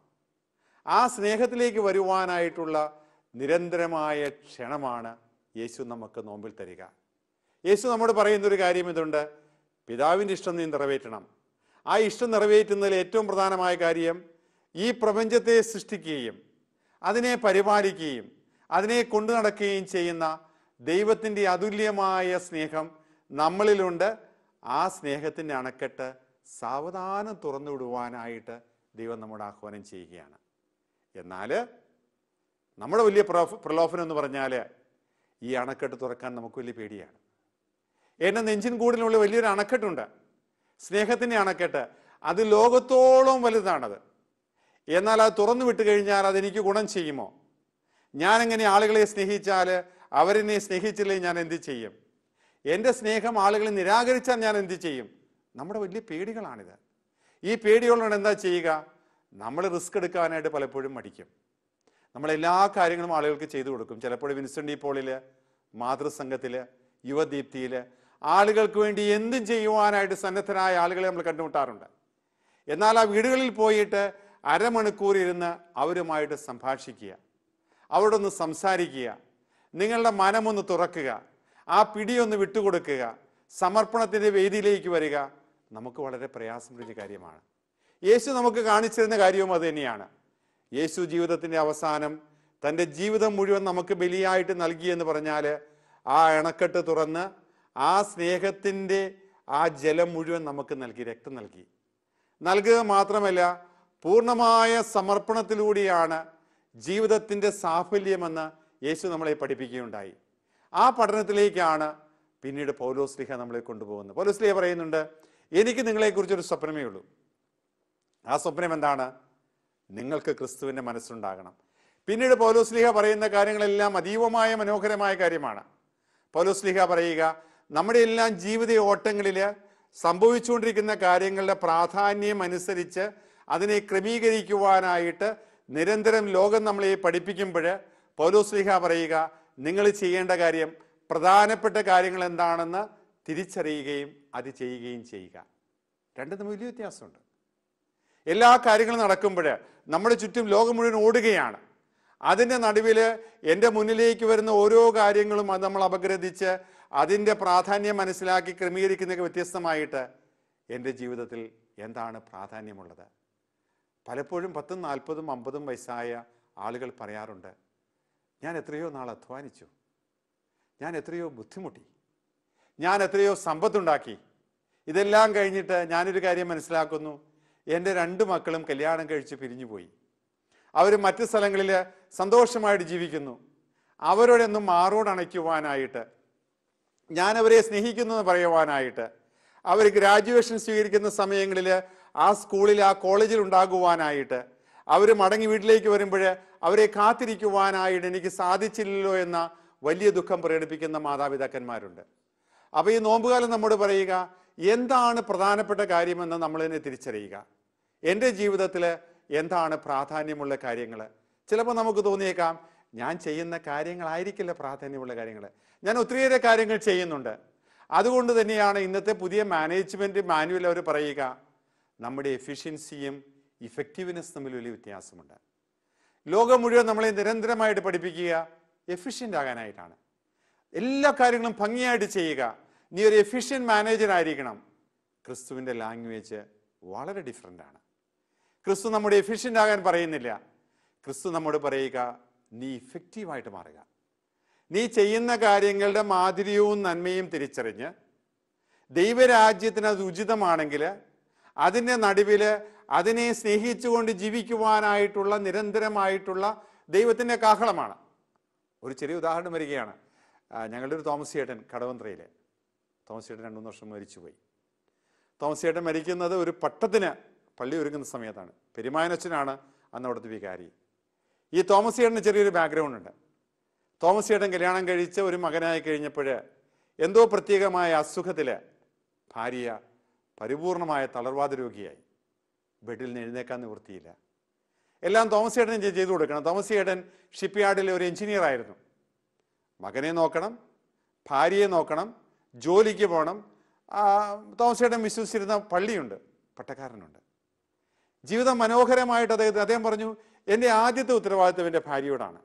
ആ സ്നേഹത്തിലേക്ക് വരുവാനായിട്ടുള്ള നിരന്തരമായ ക്ഷണമാണ് യേശു നമുക്ക് നോമ്പിൽ തരിക യേശു നമ്മോട് പറയുന്ന ഒരു കാര്യം ഇതുണ്ട് പിതാവിൻ്റെ ഇഷ്ടം നീ നിറവേറ്റണം ആ ഇഷ്ടം നിറവേറ്റുന്നതിൽ ഏറ്റവും പ്രധാനമായ കാര്യം ഈ പ്രപഞ്ചത്തെ സൃഷ്ടിക്കുകയും അതിനെ പരിപാലിക്കുകയും അതിനെ കൊണ്ടു നടക്കുകയും ചെയ്യുന്ന ദൈവത്തിൻ്റെ അതുല്യമായ സ്നേഹം നമ്മളിലുണ്ട് ആ സ്നേഹത്തിൻ്റെ അണക്കെട്ട് സാവധാനം തുറന്നു വിടുവാനായിട്ട് ദൈവം നമ്മോട് ആഹ്വാനം ചെയ്യുകയാണ് എന്നാൽ നമ്മുടെ വലിയ പ്രലോഭ- പ്രലോഭനം എന്ന് പറഞ്ഞാൽ ഈ അണക്കെട്ട് തുറക്കാൻ നമുക്ക് വലിയ പേടിയാണ് എൻ്റെ നെഞ്ചിൻ കൂടിലുള്ള വലിയൊരു അണക്കെട്ടുണ്ട് സ്നേഹത്തിൻ്റെ അണക്കെട്ട് അത് ലോകത്തോളം വലുതാണത് എന്നാൽ അത് തുറന്നു വിട്ട് കഴിഞ്ഞാൽ അതെനിക്ക് ഗുണം ചെയ്യുമോ ഞാൻ എങ്ങനെ ആളുകളെ സ്നേഹിച്ചാൽ അവരെന്നെ സ്നേഹിച്ചില്ലേ ഞാൻ എന്ത് ചെയ്യും എൻ്റെ സ്നേഹം ആളുകളെ നിരാകരിച്ചാൽ ഞാൻ എന്ത് ചെയ്യും നമ്മുടെ വലിയ പേടികളാണിത് ഈ പേടികളോട് എന്താ ചെയ്യുക നമ്മൾ റിസ്ക് എടുക്കാനായിട്ട് പലപ്പോഴും മടിക്കും നമ്മൾ എല്ലാ കാര്യങ്ങളും ആളുകൾക്ക് ചെയ്തു കൊടുക്കും ചിലപ്പോൾ വിൻസെൻ്റ് ഡി പോളിൽ മാതൃസംഘത്തിൽ യുവദീപ്തിയിൽ ആളുകൾക്ക് വേണ്ടി എന്തും ചെയ്യുവാനായിട്ട് സന്നദ്ധരായ ആളുകളെ നമ്മൾ കണ്ടുമുട്ടാറുണ്ട് എന്നാൽ ആ വീടുകളിൽ പോയിട്ട് അരമണിക്കൂർ ഇരുന്ന് അവരുമായിട്ട് സംഭാഷിക്കുക അവരോടൊന്ന് സംസാരിക്കുക നിങ്ങളുടെ മനമൊന്ന് തുറക്കുക ആ പിടിയൊന്ന് വിട്ടുകൊടുക്കുക സമർപ്പണത്തിൻ്റെ വേദിയിലേക്ക് വരിക നമുക്ക് വളരെ പ്രയാസം പിടിച്ച കാര്യമാണ് യേശു നമുക്ക് കാണിച്ചിരുന്ന കാര്യവും അത് തന്നെയാണ് യേശു ജീവിതത്തിൻ്റെ അവസാനം തൻ്റെ ജീവിതം മുഴുവൻ നമുക്ക് ബലിയായിട്ട് നൽകി എന്ന് പറഞ്ഞാൽ ആ അണക്കെട്ട് തുറന്ന് ആ സ്നേഹത്തിൻ്റെ ആ ജലം മുഴുവൻ നമുക്ക് നൽകി രക്തം നൽകി നൽകുക മാത്രമല്ല പൂർണ്ണമായ സമർപ്പണത്തിലൂടെയാണ് ജീവിതത്തിൻ്റെ സാഫല്യമെന്ന് യേശു നമ്മളെ പഠിപ്പിക്കുകയുണ്ടായി ആ പഠനത്തിലേക്കാണ് പിന്നീട് പൗലോസ്ലിഹ നമ്മളെ കൊണ്ടുപോകുന്നത് പൗലോസ്ലിഹ പറയുന്നുണ്ട് എനിക്ക് നിങ്ങളെക്കുറിച്ചൊരു സ്വപ്നമേ ഉള്ളൂ ആ സ്വപ്നം എന്താണ് നിങ്ങൾക്ക് ക്രിസ്തുവിൻ്റെ മനസ്സുണ്ടാകണം പിന്നീട് പൗലോസ്ലിഹ പറയുന്ന കാര്യങ്ങളെല്ലാം അതീവമായ മനോഹരമായ കാര്യമാണ് പൗലോസ്ലിഹ പറയുക നമ്മുടെ എല്ലാം ജീവിത ഓട്ടങ്ങളിൽ സംഭവിച്ചുകൊണ്ടിരിക്കുന്ന കാര്യങ്ങളുടെ പ്രാധാന്യം അനുസരിച്ച് അതിനെ ക്രമീകരിക്കുവാനായിട്ട് നിരന്തരം ലോകം നമ്മളെ പഠിപ്പിക്കുമ്പോൾ പൗലോസ്ലിഹ പറയുക നിങ്ങൾ ചെയ്യേണ്ട കാര്യം പ്രധാനപ്പെട്ട കാര്യങ്ങൾ എന്താണെന്ന് തിരിച്ചറിയുകയും അത് ചെയ്യുകയും ചെയ്യുക രണ്ടും തമ്മിൽ വലിയ വ്യത്യാസമുണ്ട് എല്ലാ കാര്യങ്ങളും നടക്കുമ്പോൾ നമ്മുടെ ചുറ്റും ലോകം മുഴുവൻ ഓടുകയാണ് അതിൻ്റെ നടുവിൽ എൻ്റെ മുന്നിലേക്ക് വരുന്ന ഓരോ കാര്യങ്ങളും അത് നമ്മൾ അപഗ്രഥിച്ച് അതിൻ്റെ പ്രാധാന്യം മനസ്സിലാക്കി ക്രമീകരിക്കുന്നതൊക്കെ വ്യത്യസ്തമായിട്ട് എൻ്റെ ജീവിതത്തിൽ എന്താണ് പ്രാധാന്യമുള്ളത് പലപ്പോഴും പത്തും നാൽപ്പതും അമ്പതും വയസ്സായ ആളുകൾ പറയാറുണ്ട് ഞാൻ എത്രയോ നാൾ അധ്വാനിച്ചു ഞാൻ എത്രയോ ബുദ്ധിമുട്ടി ഞാൻ എത്രയോ സമ്പത്തുണ്ടാക്കി ഇതെല്ലാം കഴിഞ്ഞിട്ട് ഞാനൊരു കാര്യം മനസ്സിലാക്കുന്നു എൻ്റെ രണ്ട് മക്കളും കല്യാണം കഴിച്ച് പിരിഞ്ഞുപോയി അവർ മറ്റ് സ്ഥലങ്ങളിൽ സന്തോഷമായിട്ട് ജീവിക്കുന്നു അവരോടൊന്നും മാറോടണയ്ക്കുവാനായിട്ട് ഞാൻ അവരെ സ്നേഹിക്കുന്നു എന്ന് പറയുവാനായിട്ട് അവർ ഗ്രാജുവേഷൻ സ്വീകരിക്കുന്ന സമയങ്ങളിൽ ആ സ്കൂളിൽ ആ കോളേജിൽ ഉണ്ടാകുവാനായിട്ട് അവർ മടങ്ങി വീട്ടിലേക്ക് വരുമ്പോൾ അവരെ കാത്തിരിക്കുവാനായിട്ട് എനിക്ക് സാധിച്ചില്ലല്ലോ എന്ന വലിയ ദുഃഖം പ്രകടിപ്പിക്കുന്ന മാതാപിതാക്കന്മാരുണ്ട് അപ്പോൾ ഈ നോമ്പുകാലം നമ്മോട് പറയുക എന്താണ് പ്രധാനപ്പെട്ട കാര്യമെന്ന് നമ്മൾ തന്നെ തിരിച്ചറിയുക എൻ്റെ ജീവിതത്തിൽ എന്താണ് പ്രാധാന്യമുള്ള കാര്യങ്ങൾ ചിലപ്പോൾ നമുക്ക് തോന്നിയേക്കാം ഞാൻ ചെയ്യുന്ന കാര്യങ്ങളായിരിക്കില്ല പ്രാധാന്യമുള്ള കാര്യങ്ങൾ ഞാൻ ഒത്തിരിയേറെ കാര്യങ്ങൾ ചെയ്യുന്നുണ്ട് അതുകൊണ്ട് തന്നെയാണ് ഇന്നത്തെ പുതിയ മാനേജ്മെൻറ്റ് മാനുവൽ അവർ പറയുക നമ്മുടെ എഫിഷ്യൻസിയും ഇഫക്റ്റീവ്നെസ് തമ്മിൽ വലിയ വ്യത്യാസമുണ്ട് ലോകം മുഴുവൻ നമ്മളെ നിരന്തരമായിട്ട് പഠിപ്പിക്കുക എഫിഷ്യൻ്റ് ആകാനായിട്ടാണ് എല്ലാ കാര്യങ്ങളും ഭംഗിയായിട്ട് ചെയ്യുക നീ ഒരു എഫിഷ്യൻറ്റ് മാനേജർ ആയിരിക്കണം ക്രിസ്തുവിൻ്റെ ലാംഗ്വേജ് വളരെ ഡിഫറെൻ്റ് ആണ് ക്രിസ്തു നമ്മുടെ എഫിഷ്യൻ്റ് ആകാൻ പറയുന്നില്ല ക്രിസ്തു നമ്മോട് പറയുക നീ ഇഫക്റ്റീവായിട്ട് മാറുക നീ ചെയ്യുന്ന കാര്യങ്ങളുടെ മാധുര്യവും നന്മയും തിരിച്ചറിഞ്ഞ് ദൈവരാജ്യത്തിന് അത് ഉചിതമാണെങ്കിൽ അതിൻ്റെ നടുവിൽ അതിനെ സ്നേഹിച്ചുകൊണ്ട് ജീവിക്കുവാനായിട്ടുള്ള നിരന്തരമായിട്ടുള്ള ദൈവത്തിൻ്റെ കാഹളമാണ് ഒരു ചെറിയ ഉദാഹരണം വരികയാണ് ആ, ഞങ്ങളുടെ ഒരു തോമസ് ചേട്ടൻ കടവന്ത്രയിലെ തോമസ് ചേട്ടൻ രണ്ടു മൂന്ന് വർഷം മരിച്ചുപോയി തോമസ് ചേട്ടൻ മരിക്കുന്നത് ഒരു പട്ടത്തിന് പള്ളി ഒരുങ്ങുന്ന സമയത്താണ് പെരുമാനച്ചനാണ് അന്ന് അവിടുത്തെ വികാരി ഈ തോമസ് ചേട്ടന് ചെറിയൊരു ബാക്ക്ഗ്രൗണ്ട് ഉണ്ട് തോമസ് ചേട്ടൻ കല്യാണം കഴിച്ച് ഒരു മകനായി കഴിഞ്ഞപ്പോൾ എന്തോ പ്രത്യേകമായ അസുഖത്തിൽ ഭാര്യ പരിപൂർണമായ തളർവാദ രോഗിയായി ബെഡിൽ നിന്ന് എഴുന്നേക്കാൻ നിവൃത്തിയില്ല എല്ലാം തോമസ് ചേട്ടൻ ചെയ്- ചെയ്തു കൊടുക്കണം തോമസ് ചേട്ടൻ ഷിപ്പ് യാർഡിലെ ഒരു എഞ്ചിനീയർ ആയിരുന്നു മകനെ നോക്കണം ഭാര്യയെ നോക്കണം ജോലിക്ക് പോകണം ആ, തോമസ് ചേട്ടൻ വിശ്വസിച്ചിരുന്ന പള്ളിയുണ്ട് പട്ടക്കാരനുണ്ട് ജീവിതം മനോഹരമായിട്ട് അദ്ദേഹം അദ്ദേഹം പറഞ്ഞു എൻ്റെ ആദ്യത്തെ ഉത്തരവാദിത്വം എൻ്റെ ഭാര്യയോടാണ്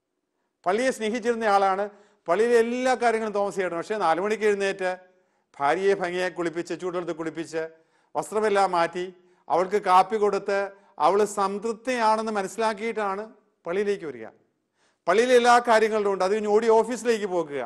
പള്ളിയെ സ്നേഹിച്ചിരുന്ന ആളാണ് പള്ളിയിലെ എല്ലാ കാര്യങ്ങളും തോമസ് ചേട്ടൻ പക്ഷേ നാലു മണിക്ക് എഴുന്നേറ്റ് ഭാര്യയെ ഭംഗിയായി കുളിപ്പിച്ച് ചൂടെടുത്ത് കുളിപ്പിച്ച് വസ്ത്രമെല്ലാം മാറ്റി അവൾക്ക് കാപ്പി കൊടുത്ത് അവൾ സംതൃപ്തിയാണെന്ന് മനസ്സിലാക്കിയിട്ടാണ് പള്ളിയിലേക്ക് വരിക പള്ളിയിലെ എല്ലാ കാര്യങ്ങളിലും ഉണ്ട് അത് കഴിഞ്ഞ് ഓടി ഓഫീസിലേക്ക് പോകുക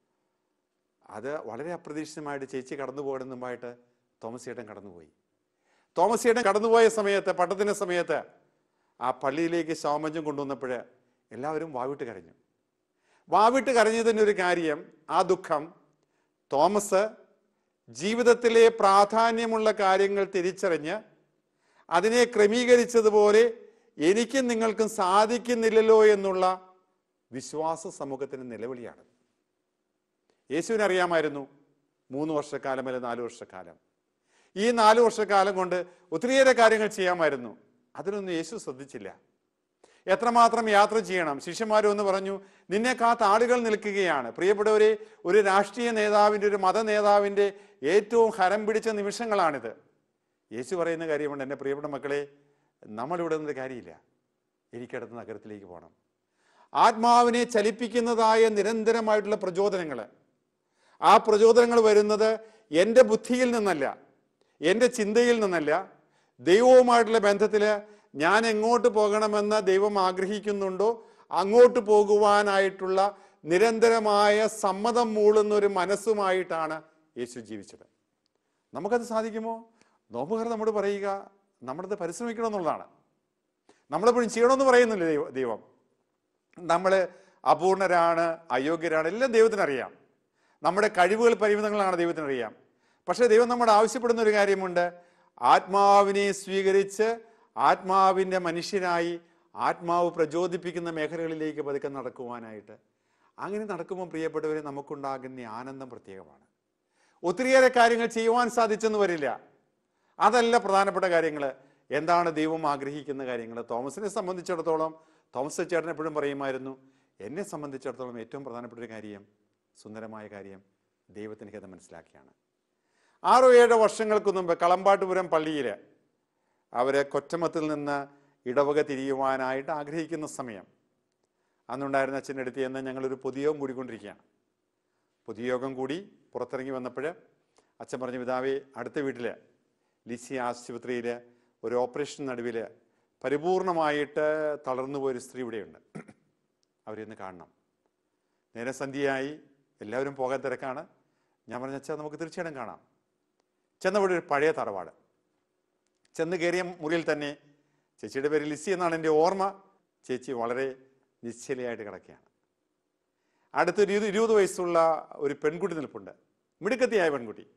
അത് വളരെ അപ്രതീക്ഷിതമായിട്ട് ചേച്ചി കടന്നു പോകണം മുമ്പായിട്ട് തോമസ് ചേട്ടൻ കടന്നുപോയി തോമസ് ചേട്ടൻ കടന്നുപോയ സമയത്ത് പട്ടത്തിന്റെ സമയത്ത് ആ പള്ളിയിലേക്ക് ശവമഞ്ചം കൊണ്ടുവന്നപ്പോൾ എല്ലാവരും വാവിട്ട് കരഞ്ഞു വാവിട്ട് കരഞ്ഞതിൻ്റെ ഒരു കാര്യം ആ ദുഃഖം തോമസ് ജീവിതത്തിലെ പ്രാധാന്യമുള്ള കാര്യങ്ങൾ തിരിച്ചറിഞ്ഞ് അതിനെ ക്രമീകരിച്ചതുപോലെ എനിക്കും നിങ്ങൾക്കും സാധിക്കുന്നില്ലല്ലോ എന്നുള്ള വിശ്വാസ സമൂഹത്തിന് നിലവിളിയാണ് യേശുവിനെ അറിയാമായിരുന്നു മൂന്ന് വർഷക്കാലം അല്ലെ നാല് വർഷക്കാലം ഈ നാല് വർഷക്കാലം കൊണ്ട് ഒത്തിരിയേറെ കാര്യങ്ങൾ ചെയ്യാമായിരുന്നു അതിനൊന്നും യേശു ശ്രദ്ധിച്ചില്ല എത്രമാത്രം യാത്ര ചെയ്യണം ശിഷ്യന്മാരും എന്ന് പറഞ്ഞു നിന്നെ കാത്ത ആളുകൾ നിൽക്കുകയാണ് പ്രിയപ്പെട്ടവരെ ഒരു രാഷ്ട്രീയ നേതാവിൻ്റെ ഒരു മത നേതാവിൻ്റെ ഏറ്റവും ഹരം പിടിച്ച നിമിഷങ്ങളാണിത് യേശു പറയുന്ന കാര്യമുണ്ട് എൻ്റെ പ്രിയപ്പെട്ട മക്കളെ നമ്മളിവിടെ നിന്നൊരു കാര്യമില്ല എനിക്കടുത്ത നഗരത്തിലേക്ക് പോകണം ആത്മാവിനെ ചലിപ്പിക്കുന്നതായ നിരന്തരമായിട്ടുള്ള പ്രചോദനങ്ങൾ ആ പ്രചോദനങ്ങൾ വരുന്നത് എൻ്റെ ബുദ്ധിയിൽ നിന്നല്ല എൻ്റെ ചിന്തയിൽ നിന്നല്ല ദൈവവുമായിട്ടുള്ള ബന്ധത്തിൽ ഞാൻ എങ്ങോട്ട് പോകണമെന്ന് ദൈവം ആഗ്രഹിക്കുന്നുണ്ടോ അങ്ങോട്ട് പോകുവാനായിട്ടുള്ള നിരന്തരമായ സമ്മതം മൂളുന്ന ഒരു മനസ്സുമായിട്ടാണ് യേശു ജീവിച്ചത് നമുക്കത് സാധിക്കുമോ നോമ്പുകാർ നമ്മോട് പറയുക നമ്മളത് പരിശ്രമിക്കണം എന്നുള്ളതാണ് നമ്മളെപ്പോഴും ചെയ്യണമെന്ന് പറയുന്നില്ല ദൈവ- ദൈവം നമ്മൾ അപൂർണരാണ് അയോഗ്യരാണ് എല്ലാം ദൈവത്തിനറിയാം നമ്മുടെ കഴിവുകൾ പരിമിതങ്ങളാണ് ദൈവത്തിനറിയാം പക്ഷേ ദൈവം നമ്മോട് ആവശ്യപ്പെടുന്ന ഒരു കാര്യമുണ്ട് ആത്മാവിനെ സ്വീകരിച്ച് ആത്മാവിൻ്റെ മനുഷ്യനായി ആത്മാവ് പ്രചോദിപ്പിക്കുന്ന മേഖലകളിലേക്ക് പതുക്കെ നടക്കുവാനായിട്ട് അങ്ങനെ നടക്കുമ്പോൾ പ്രിയപ്പെട്ടവരെ നമുക്കുണ്ടാകുന്ന ആനന്ദം പ്രത്യേകമാണ് ഒത്തിരിയേറെ കാര്യങ്ങൾ ചെയ്യുവാൻ സാധിച്ചെന്ന് വരില്ല അതല്ല പ്രധാനപ്പെട്ട കാര്യങ്ങൾ എന്താണ് ദൈവം ആഗ്രഹിക്കുന്ന കാര്യങ്ങൾ തോമസിനെ സംബന്ധിച്ചിടത്തോളം തോമസ് ചേട്ടൻ എപ്പോഴും പറയുമായിരുന്നു എന്നെ സംബന്ധിച്ചിടത്തോളം ഏറ്റവും പ്രധാനപ്പെട്ട ഒരു കാര്യം സുന്ദരമായ കാര്യം ദൈവത്തിന് ഹിതം മനസ്സിലാക്കിയാണ് ആറോ ഏഴോ വർഷങ്ങൾക്ക് മുമ്പ് കളമ്പാട്ടുപുരം പള്ളിയിൽ അവർ കൊറ്റമത്തിൽ നിന്ന് ഇടവക തിരിയുവാനായിട്ട് ആഗ്രഹിക്കുന്ന സമയം അന്നുണ്ടായിരുന്ന അച്ഛൻ്റെ അടുത്ത് ചെന്ന് ഞങ്ങളൊരു പൊതുയോഗം കൂടിക്കൊണ്ടിരിക്കുകയാണ് പൊതുയോഗം കൂടി പുറത്തിറങ്ങി വന്നപ്പോൾ അച്ഛൻ പറഞ്ഞു പിതാവേ അടുത്ത വീട്ടിൽ ലിസി ആശുപത്രിയിൽ ഒരു ഓപ്പറേഷൻ നടുവിൽ പരിപൂർണമായിട്ട് തളർന്നു പോയൊരു സ്ത്രീ ഇവിടെയുണ്ട് അവരെയൊന്ന് കാണണം നേരെ സന്ധ്യയായി എല്ലാവരും പോകാൻ തിരക്കാണ് ഞാൻ പറഞ്ഞ അച്ഛാ നമുക്ക് തീർച്ചയായിട്ടും കാണാം ചെന്നവിടെ ഒരു പഴയ തറവാട് ചെന്ന് കയറിയ മുറിയിൽ തന്നെ ചേച്ചിയുടെ പേര് ലിസി എന്നാണ് എൻ്റെ ഓർമ്മ ചേച്ചി വളരെ നിശ്ചലയായിട്ട് കിടക്കുകയാണ് അടുത്തൊരു ഇരു ഇരുപത് വയസ്സുള്ള ഒരു പെൺകുട്ടി നിൽപ്പുണ്ട് മിടുക്കത്തിയായ പെൺകുട്ടി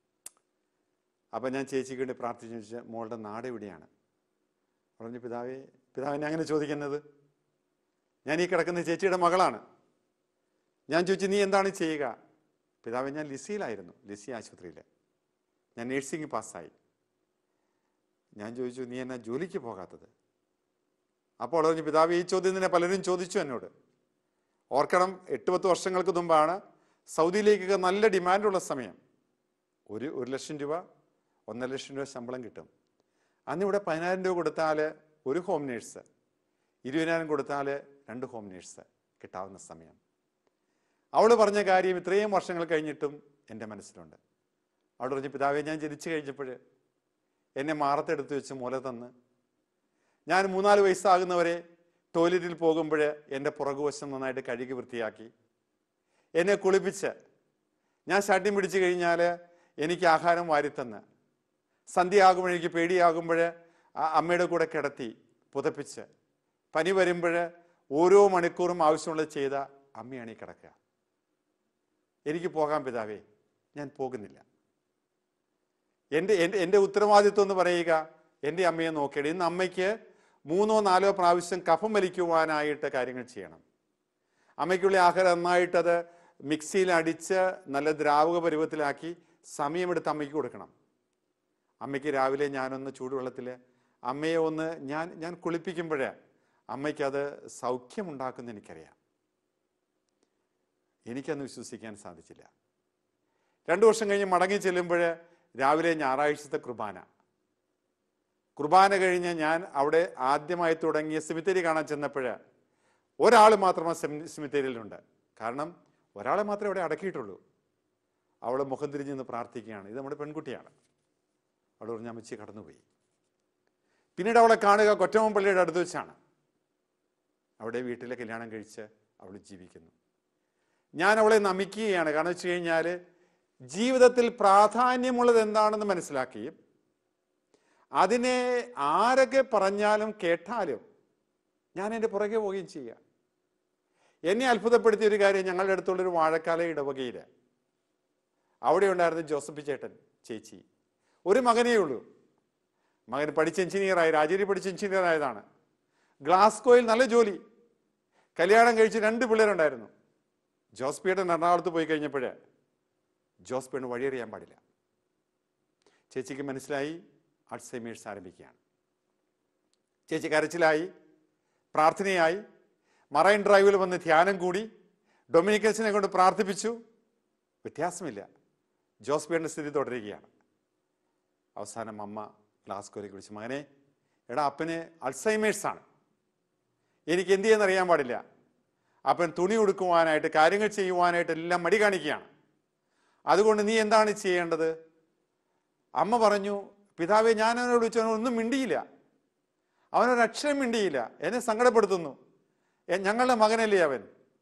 അപ്പം ഞാൻ ചേച്ചിക്ക് വേണ്ടി പ്രാർത്ഥിച്ചു ചോദിച്ചാൽ മോളുടെ നാട് എവിടെയാണ് പറഞ്ഞു പിതാവേ പിതാവിനെ അങ്ങനെ ചോദിക്കുന്നത് ഞാൻ ഈ കിടക്കുന്ന ചേച്ചിയുടെ മകളാണ് ഞാൻ ചോദിച്ചു നീ എന്താണ് ചെയ്യുക പിതാവെ ഞാൻ ലിസിയിലായിരുന്നു ലിസി ആശുപത്രിയിൽ ഞാൻ നേഴ്സിംഗ് പാസ്സായി ഞാൻ ചോദിച്ചു നീ എന്നാ ജോലിക്ക് പോകാത്തത് അപ്പോൾ പറഞ്ഞു പിതാവ് ഈ ചോദ്യം തന്നെ പലരും ചോദിച്ചു എന്നോട് ഓർക്കണം എട്ട് പത്ത് വർഷങ്ങൾക്ക് മുമ്പാണ് സൗദിയിലേക്കൊക്കെ നല്ല ഡിമാൻഡുള്ള സമയം ഒരു ഒരു ലക്ഷം രൂപ ഒന്നര ലക്ഷം രൂപ ശമ്പളം കിട്ടും അന്നിവിടെ പതിനായിരം രൂപ കൊടുത്താൽ ഒരു ഹോം നേഴ്സ് ഇരുപതിനായിരം കൊടുത്താൽ രണ്ട് ഹോം നേഴ്സ് കിട്ടാവുന്ന സമയം അവൾ പറഞ്ഞ കാര്യം ഇത്രയും വർഷങ്ങൾ കഴിഞ്ഞിട്ടും എൻ്റെ മനസ്സിലുണ്ട് അവൾ പറഞ്ഞു പിതാവെ ഞാൻ ജനിച്ചു കഴിഞ്ഞപ്പോൾ എന്നെ മാറത്തെടുത്ത് വെച്ച് മുല തന്ന് ഞാൻ മൂന്നാല് വയസ്സാകുന്നവരെ ടോയ്ലറ്റിൽ പോകുമ്പോൾ എൻ്റെ പുറകുവശം നന്നായിട്ട് കഴുകി വൃത്തിയാക്കി എന്നെ കുളിപ്പിച്ച് ഞാൻ ശട്യം പിടിച്ചു കഴിഞ്ഞാൽ എനിക്ക് ആഹാരം വാരിത്തന്ന് സന്ധ്യയാകുമ്പോൾ എനിക്ക് പേടിയാകുമ്പോൾ അമ്മയുടെ കൂടെ കിടത്തി പുതപ്പിച്ച് പനി വരുമ്പോൾ ഓരോ മണിക്കൂറും ആവശ്യമുള്ളത് ചെയ്ത അമ്മയാണ് ഈ കിടക്കുക എനിക്ക് പോകാൻ പിതാവേ ഞാൻ പോകുന്നില്ല എൻ്റെ എൻ്റെ എൻ്റെ ഉത്തരവാദിത്വം എന്ന് പറയുക എൻ്റെ അമ്മയെ നോക്കിയിട്ട് ഇന്ന് അമ്മയ്ക്ക് മൂന്നോ നാലോ പ്രാവശ്യം കഫം വലിക്കുവാനായിട്ട് കാര്യങ്ങൾ ചെയ്യണം അമ്മയ്ക്കുള്ള ആഹാരം നന്നായിട്ടത് മിക്സിയിൽ അടിച്ച് നല്ല ദ്രാവക പരുവത്തിലാക്കി സമയമെടുത്ത് അമ്മയ്ക്ക് കൊടുക്കണം അമ്മയ്ക്ക് രാവിലെ ഞാനൊന്ന് ചൂടുവെള്ളത്തിൽ അമ്മയെ ഒന്ന് ഞാൻ ഞാൻ കുളിപ്പിക്കുമ്പോഴേ അമ്മയ്ക്കത് സൗഖ്യമുണ്ടാക്കുന്ന എനിക്കറിയാം എനിക്കന്ന് വിശ്വസിക്കാൻ സാധിച്ചില്ല രണ്ടു വർഷം കഴിഞ്ഞ് മടങ്ങി ചെല്ലുമ്പോൾ രാവിലെ ഞായറാഴ്ചത്തെ കുർബാന കുർബാന കഴിഞ്ഞ് ഞാൻ അവിടെ ആദ്യമായി തുടങ്ങിയ സെമിത്തേരി കാണാൻ ചെന്നപ്പോൾ ഒരാൾ മാത്രം ആ സെമി സെമിത്തേരിയിലുണ്ട് കാരണം ഒരാളെ മാത്രമേ അവിടെ അടക്കിയിട്ടുള്ളൂ അവൾ മുഖം തിരിഞ്ഞ് നിന്ന് പ്രാർത്ഥിക്കുകയാണ് ഇത് നമ്മുടെ പെൺകുട്ടിയാണ് അവൾ പറഞ്ഞ അമ്മച്ചി കടന്നുപോയി പിന്നീട് അവളെ കാണുക കൊറ്റമ്മൻ പള്ളിയുടെ അടുത്ത് വെച്ചാണ് അവിടെ വീട്ടിലെ കല്യാണം കഴിച്ച് അവൾ ജീവിക്കുന്നു ഞാൻ അവളെ നമിക്കുകയാണ് കാരണം വെച്ച് കഴിഞ്ഞാൽ ജീവിതത്തിൽ പ്രാധാന്യമുള്ളത് എന്താണെന്ന് മനസ്സിലാക്കുകയും അതിനെ ആരൊക്കെ പറഞ്ഞാലും കേട്ടാലും ഞാൻ എൻ്റെ പുറകെ പോവുകയും ചെയ്യുക എന്നെ അത്ഭുതപ്പെടുത്തിയ ഒരു കാര്യം ഞങ്ങളുടെ അടുത്തുള്ളൊരു വാഴക്കാല ഇടവകയിൽ അവിടെ ഉണ്ടായിരുന്ന ജോസഫ് ചേട്ടൻ ചേച്ചി ഒരു മകനേ ഉള്ളൂ മകൻ പഠിച്ച എഞ്ചിനീയറായി രാജേരി പഠിച്ച എഞ്ചിനീയർ ആയതാണ് ഗ്ലാസ്കോയിൽ നല്ല ജോലി കല്യാണം കഴിച്ച് രണ്ട് പിള്ളേരുണ്ടായിരുന്നു ജോസ് പീഡൻ എറണാകുളത്ത് പോയി കഴിഞ്ഞപ്പോൾ ജോസ് പീഡൻ വഴിയറിയാൻ പാടില്ല ചേച്ചിക്ക് മനസ്സിലായി അൾസൈമേഴ്സ് ആരംഭിക്കുകയാണ് ചേച്ചി കരച്ചിലായി പ്രാർത്ഥനയായി മറൈൻ ഡ്രൈവിൽ വന്ന് ധ്യാനം കൂടി ഡൊമിനിക്കൽസിനെ കൊണ്ട് പ്രാർത്ഥിപ്പിച്ചു വ്യത്യാസമില്ല ജോസ് പീഡൻ്റെ സ്ഥിതി തുടരുകയാണ് അവസാനം അമ്മ ഗ്ലാസ്കോയിലേക്ക് വിളിച്ചു മകനെ എടാ അപ്പന് അൾസൈമേഴ്സ് ആണ് എനിക്ക് എന്ത് ചെയ്യുന്ന അറിയാൻ പാടില്ല അപ്പൻ തുണി ഉടുക്കുവാനായിട്ട് കാര്യങ്ങൾ ചെയ്യുവാനായിട്ട് എല്ലാം മടി കാണിക്കുകയാണ് അതുകൊണ്ട് നീ എന്താണ് ചെയ്യേണ്ടത് അമ്മ പറഞ്ഞു പിതാവെ ഞാൻ അവനോട് വിളിച്ചു അവൻ ഒന്നും മിണ്ടിയില്ല അവനൊരു അക്ഷരം മിണ്ടിയില്ല എന്നെ സങ്കടപ്പെടുത്തുന്നു എ- ഞങ്ങളുടെ മകനല്ലേ അവൻ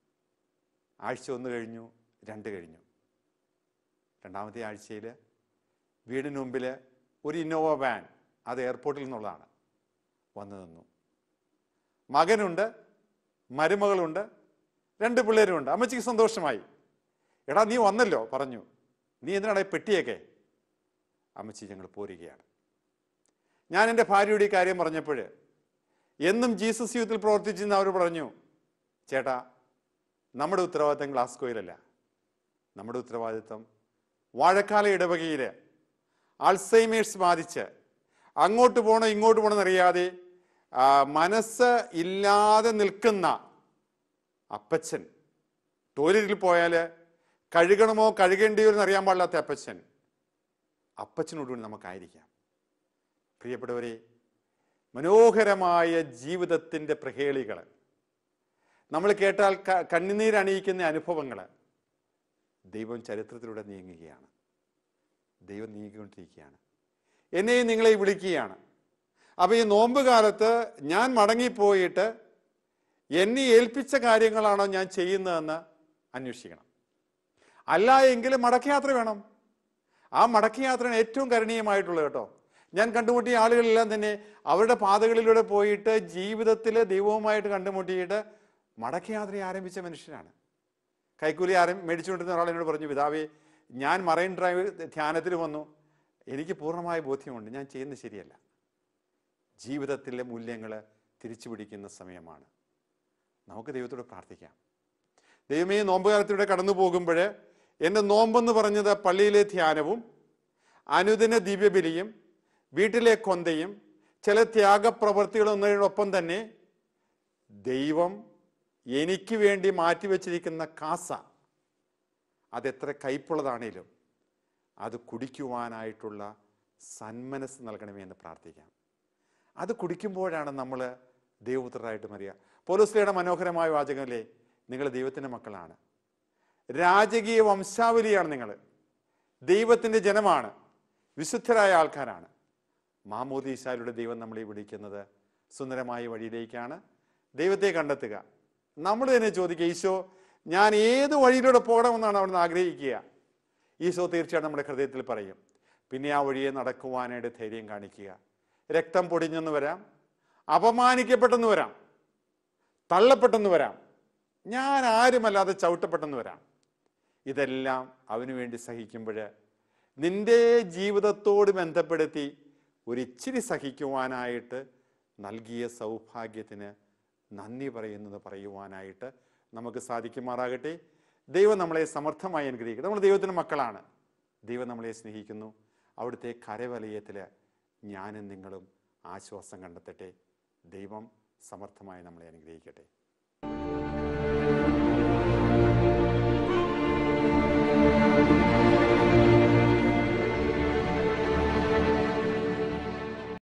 ആഴ്ച ഒന്ന് കഴിഞ്ഞു രണ്ട് കഴിഞ്ഞു രണ്ടാമത്തെ ആഴ്ചയിൽ വീടിന് മുമ്പിൽ ഒരു ഇന്നോവ വാൻ അത് എയർപോർട്ടിൽ നിന്നുള്ളതാണ് വന്നു നിന്നു മകനുണ്ട് മരുമകളുണ്ട് രണ്ട് പിള്ളേരുമുണ്ട് അമ്മച്ചിക്ക് സന്തോഷമായി എടാ നീ വന്നല്ലോ പറഞ്ഞു നീ എന്തിനാടാ ഈ പെട്ടിയൊക്കെ അമ്മച്ചി ഞങ്ങൾ പോരുകയാണ് ഞാൻ എൻ്റെ ഭാര്യയോട് ഈ കാര്യം പറഞ്ഞപ്പോൾ എന്നും ജീസസ് യൂത്തിൽ പ്രവർത്തിച്ചെന്ന് അവർ പറഞ്ഞു ചേട്ടാ നമ്മുടെ ഉത്തരവാദിത്തം ഗ്ലാസ്കോയിലല്ല നമ്മുടെ ഉത്തരവാദിത്തം വാഴക്കാല ഇടവകയിൽ ആൾസൈമേഴ്സ് ബാധിച്ച് അങ്ങോട്ട് പോകണോ ഇങ്ങോട്ട് പോകണോ എന്നറിയാതെ ആ, മനസ്സ് ഇല്ലാതെ നിൽക്കുന്ന അപ്പച്ചൻ ടോയ്ലറ്റിൽ പോയാൽ കഴുകണമോ കഴുകേണ്ടിയോ എന്ന് അറിയാൻ പാടില്ലാത്ത അപ്പച്ചൻ അപ്പച്ചനോടുകൂടി നമുക്കായിരിക്കാം പ്രിയപ്പെട്ടവരെ മനോഹരമായ ജീവിതത്തിൻ്റെ പ്രഹേളികൾ നമ്മൾ കേട്ടാൽ ക- കണ്ണുനീരണിയിക്കുന്ന അനുഭവങ്ങൾ ദൈവം ചരിത്രത്തിലൂടെ നീങ്ങുകയാണ് ദൈവം നീങ്ങിക്കൊണ്ടിരിക്കുകയാണ് എന്നെയും നിങ്ങളെ വിളിക്കുകയാണ് അപ്പോൾ ഈ നോമ്പ് കാലത്ത് ഞാൻ മടങ്ങിപ്പോയിട്ട് എന്നെ ഏൽപ്പിച്ച കാര്യങ്ങളാണോ ഞാൻ ചെയ്യുന്നതെന്ന് അന്വേഷിക്കണം അല്ല എങ്കിൽ മടക്കയാത്ര വേണം ആ മടക്കയാത്രയാണ് ഏറ്റവും കരണീയമായിട്ടുള്ളത് കേട്ടോ ഞാൻ കണ്ടുമുട്ടിയ ആളുകളെല്ലാം തന്നെ അവരുടെ പാതകളിലൂടെ പോയിട്ട് ജീവിതത്തിൽ ദൈവവുമായിട്ട് കണ്ടുമുട്ടിയിട്ട് മടക്കയാത്ര ആരംഭിച്ച മനുഷ്യനാണ് കൈക്കൂലി ആരം മേടിച്ചുകൊണ്ടിരുന്ന ഒരാൾ എന്നോട് പറഞ്ഞു പിതാവേ ഞാൻ മറൈൻ ഡ്രൈവ് ധ്യാനത്തിൽ വന്നു എനിക്ക് പൂർണ്ണമായ ബോധ്യമുണ്ട് ഞാൻ ചെയ്യുന്നത് ശരിയല്ല ജീവിതത്തിലെ മൂല്യങ്ങൾ തിരിച്ചു പിടിക്കുന്ന സമയമാണ് നമുക്ക് ദൈവത്തോട് പ്രാർത്ഥിക്കാം ദൈവമേ നോമ്പുകാലത്തിലൂടെ കടന്നു പോകുമ്പോൾ എൻ്റെ നോമ്പെന്ന് പറഞ്ഞത് പള്ളിയിലെ ധ്യാനവും അനുദിന ദിവ്യബലിയും വീട്ടിലെ കൊന്തയും ചില ത്യാഗപ്രവൃത്തികളും എന്നതിനോടൊപ്പം തന്നെ ദൈവം എനിക്ക് വേണ്ടി മാറ്റിവെച്ചിരിക്കുന്ന കാസ അതെത്ര കയ്പുള്ളതാണേലും അത് കുടിക്കുവാനായിട്ടുള്ള സന്മനസ് നൽകണമേ എന്ന് പ്രാർത്ഥിക്കാം അത് കുടിക്കുമ്പോഴാണ് നമ്മൾ ദൈവപുത്രരായിട്ട് മറിയ പോലീസ്ലയുടെ മനോഹരമായ വാചകമല്ലേ നിങ്ങൾ ദൈവത്തിൻ്റെ മക്കളാണ് രാജകീയ വംശാവലിയാണ് നിങ്ങൾ ദൈവത്തിൻ്റെ ജനമാണ് വിശുദ്ധരായ ആൾക്കാരാണ് മാമോദീശാരുടെ ദൈവം നമ്മളെ വിളിക്കുന്നത് സുന്ദരമായ വഴിയിലേക്കാണ് ദൈവത്തെ കണ്ടെത്തുക നമ്മൾ തന്നെ ചോദിക്കുക ഈശോ ഞാൻ ഏത് വഴിയിലൂടെ പോകണമെന്നാണ് അവിടുന്ന് ആഗ്രഹിക്കുക ഈശോ തീർച്ചയായിട്ടും നമ്മുടെ ഹൃദയത്തിൽ പറയും പിന്നെ ആ വഴിയെ നടക്കുവാനായിട്ട് ധൈര്യം കാണിക്കുക രക്തം പൊടിഞ്ഞെന്ന് വരാം അപമാനിക്കപ്പെട്ടെന്ന് വരാം തള്ളപ്പെട്ടെന്ന് വരാം ഞാൻ ആരുമല്ലാതെ ചവിട്ടപ്പെട്ടെന്ന് വരാം ഇതെല്ലാം അവന് വേണ്ടി സഹിക്കുമ്പോൾ നിന്റെ ജീവിതത്തോട് ബന്ധപ്പെടുത്തി ഒരിച്ചിരി സഹിക്കുവാനായിട്ട് നൽകിയ സൗഭാഗ്യത്തിന് നന്ദി പറയുന്നത് പറയുവാനായിട്ട് നമുക്ക് സാധിക്കുമാറാകട്ടെ ദൈവം നമ്മളെ സമർത്ഥമായി അനുഗ്രഹിക്കട്ടെ നമ്മൾ ദൈവത്തിൻ്റെ മക്കളാണ് ദൈവം നമ്മളെ സ്നേഹിക്കുന്നു അവിടുത്തെ കരവലയത്തിൽ ഞാനും നിങ്ങളും ആശ്വാസം കണ്ടെത്തട്ടെ ദൈവം സമർത്ഥമായി നമ്മളെ അനുഗ്രഹിക്കട്ടെ